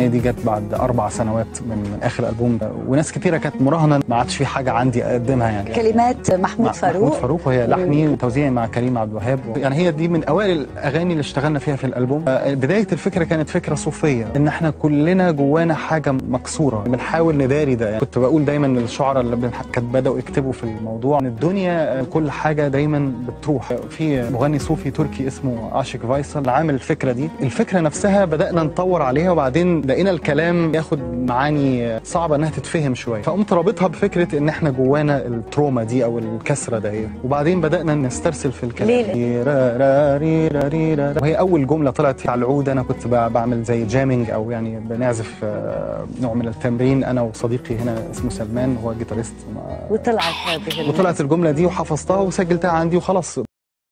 الاغنيه دي جت بعد اربع سنوات من من اخر البوم وناس كتيره كانت مراهنه ما عادش في حاجه عندي اقدمها يعني كلمات محمود مع فاروق محمود فاروق وهي لحني وتوزيعي مع كريم عبد الوهاب يعني هي دي من اوائل الاغاني اللي اشتغلنا فيها في الالبوم آه، بدايه الفكره كانت فكره صوفيه ان احنا كلنا جوانا حاجه مكسوره بنحاول نداري ده يعني كنت بقول دايما للشعراء اللي بنح- كانت بداوا يكتبوا في الموضوع ان الدنيا آه، كل حاجه دايما بتروح في مغني صوفي تركي اسمه عاشق فيصل عامل الفكره دي الفكره نفسها بدانا نطور عليها وبعدين لقينا الكلام ياخد معاني صعبه انها تتفهم شويه فقمت رابطها بفكره ان احنا جوانا التروما دي او الكسره ده وبعدين بدانا نسترسل في الكلام ليه؟ را- را- ري- را- ري- را- را. وهي اول جمله طلعت على العود انا كنت ب- بعمل زي جامينج او يعني بنعزف آه، نوع من التمرين انا وصديقي هنا اسمه سلمان هو جيتاريست وطلعت هذه ال- وطلعت الجمله دي وحفظتها وسجلتها عندي وخلاص